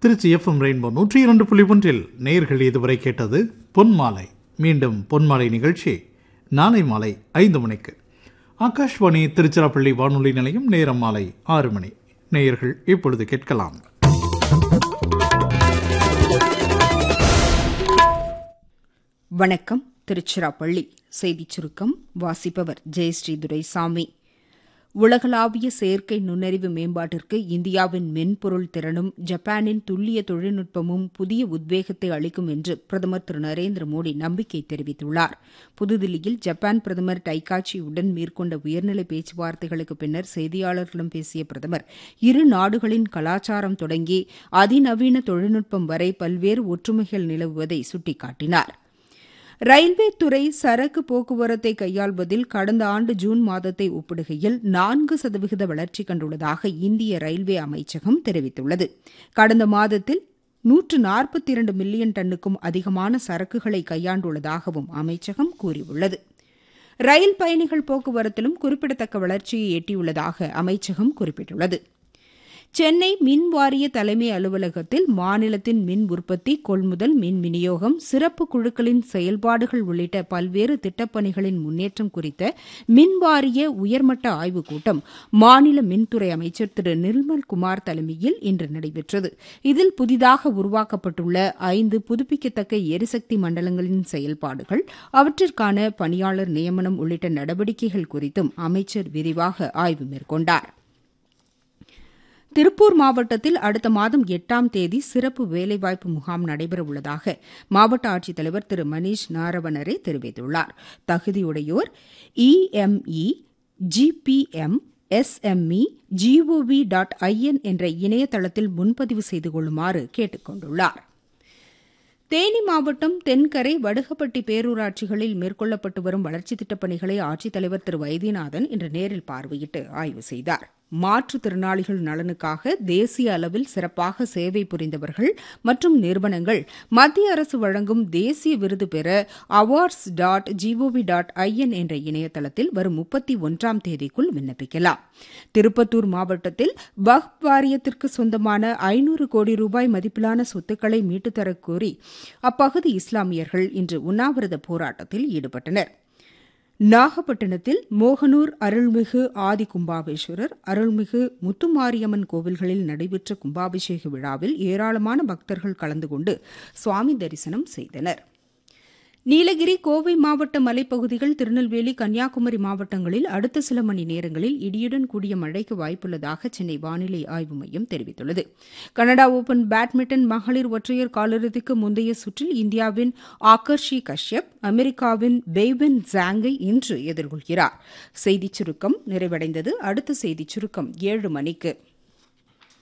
Trichy FM rainbow நூற்றி இரண்டு புள்ளி ஒன்றில் நேயர்கள் இதுவரை கேட்டது பொன்மாலை மீண்டும் பொன்மாலை நிகழ்ச்சி நாளை மாலை ஐந்து மணிக்கு ஆகாஷ்வாணி திருச்சிராப்பள்ளி வானொலி நிலையம் நேரம் மாலை ஆறு மணி நேயர்கள் இப்பொழுது கேட்கலாம் வணக்கம் திருச்சிராப்பள்ளி செய்திச் சுருக்கம் வாசிப்பவர் ஜெயஸ்ரீ துரைசாமி உலகளாவிய செயற்கை நுண்ணறிவு மேம்பாட்டிற்கு இந்தியாவின் மென்பொருள் திறனும் ஜப்பானின் துல்லிய தொழில்நுட்பமும் புதிய உத்வேகத்தை அளிக்கும் என்று பிரதமர் திரு நரேந்திர மோடி நம்பிக்கை தெரிவித்துள்ளார் புதுதில்லியில் ஜப்பான் பிரதமர் டைகாச்சியுடன் மேற்கொண்ட உயர்நிலை பேச்சுவார்த்தைகளுக்கு பின்னர் செய்தியாளர்களிடம் பேசிய பிரதமர் இரு நாடுகளின் கலாச்சாரம் தொடங்கி அதிநவீன தொழில்நுட்பம் வரை பல்வேறு ஒற்றுமைகள் நிலவுவதை சுட்டிக்காட்டினார் ரயில்வே துறை சரக்கு போக்குவரத்தை கையாள்வதில் கடந்த ஆண்டு ஜூன் மாதத்தை ஒப்பிடுகையில் நான்கு சதவிகித வளர்ச்சி கண்டுள்ளதாக இந்திய ரயில்வே அமைச்சகம் தெரிவித்துள்ளது கடந்த மாதத்தில் நூற்று நாற்பத்தி இரண்டு மில்லியன் டன்னுக்கும் அதிகமான சரக்குகளை கையாண்டுள்ளதாகவும் அமைச்சகம் கூறியுள்ளது ரயில் பயணிகள் போக்குவரத்திலும் குறிப்பிடத்தக்க வளர்ச்சியை எட்டியுள்ளதாக அமைச்சகம் குறிப்பிட்டுள்ளது சென்னை மின் வாரிய தலைமை அலுவலகத்தில் மாநிலத்தின் மின் உற்பத்தி கொள்முதல் மின் விநியோகம் சிறப்பு குழுக்களின் செயல்பாடுகள் உள்ளிட்ட பல்வேறு திட்டப்பணிகளின் முன்னேற்றம் குறித்த மின் வாரிய உயர்மட்ட ஆய்வுக் கூட்டம் மாநில மின்துறை அமைச்சர் திரு நிர்மல்குமார் தலைமையில் இன்று நடைபெற்றது இதில் புதிதாக உருவாக்கப்பட்டுள்ள ஐந்து புதுப்பிக்கத்தக்க எரிசக்தி மண்டலங்களின் செயல்பாடுகள் அவற்றிற்கான பணியாளர் நியமனம் உள்ளிட்ட நடவடிக்கைகள் குறித்தும் அமைச்சர் விரிவாக ஆய்வு மேற்கொண்டாா் திருப்பூர் மாவட்டத்தில் அடுத்த மாதம் எட்டாம் தேதி சிறப்பு வேலைவாய்ப்பு முகாம் நடைபெறவுள்ளதாக மாவட்ட ஆட்சித்தலைவர் திரு மணீஷ் நாரவனரே தெரிவித்துள்ளார் தகுதியுடையோர் EME GPM SME GOV dot IN என்ற இணையதளத்தில் முன்பதிவு செய்து கொள்ளுமாறு கேட்டுக் கொண்டுள்ளார் தேனி மாவட்டம் தென்கரை வடுகப்பட்டி பேரூராட்சிகளில் மேற்கொள்ளப்பட்டு வரும் வளர்ச்சித் திட்டப் பணிகளை ஆட்சித்தலைவர் திரு வைத்தியநாதன் இன்று நேரில் பார்வையிட்டு ஆய்வு செய்தார் மாற்றுத்திறனாளிகள் நலனுக்காக தேசிய அளவில் சிறப்பாக சேவை புரிந்தவர்கள் மற்றும் நிறுவனங்கள் மத்திய அரசு வழங்கும் தேசிய விருது பெற awards dot GOV dot IN என்ற இணையதளத்தில் வரும் முப்பத்தி ஒன்றாம் தேதிக்குள் விண்ணப்பிக்கலாம் திருப்பத்தூர் மாவட்டத்தில் வக்ப் வாரியத்திற்கு சொந்தமான ஐநூறு கோடி ரூபாய் மதிப்பிலான சொத்துக்களை மீட்டுத்தரக் கோரி அப்பகுதி இஸ்லாமியர்கள் இன்று உண்ணாவிரத போராட்டத்தில் ஈடுபட்டனர் நாகப்பட்டினத்தில் மோகனூர் அருள்மிகு ஆதி கும்பாபேஸ்வரர் அருள்மிகு முத்துமாரியம்மன் கோவில்களில் நடைபெற்ற கும்பாபிஷேக விழாவில் ஏராளமான பக்தர்கள் கலந்து கொண்டு சுவாமி தரிசனம் செய்தனர் நீலகிரி கோவை மாவட்ட மலைப்பகுதிகள் திருநெல்வேலி கன்னியாகுமரி மாவட்டங்களில் அடுத்த சில மணி நேரங்களில் இடியுடன் கூடிய மழைக்கு வாய்ப்புள்ளதாக சென்னை வானிலை ஆய்வு மையம் தெரிவித்துள்ளது கனடா ஓபன் பேட்மிண்டன் மகளிர் ஒற்றையர் காலிறுதிக்கு முந்தைய சுற்றில் இந்தியாவின் ஆகர்ஷி கஷ்யப் அமெரிக்காவின் பெய்வென் ஜாங்கை இன்று எதிர்கொள்கிறார் செய்திச் சுருக்கம் நிறைவடைந்தது அடுத்த செய்திச் சுருக்கம் ஏழு மணிக்கு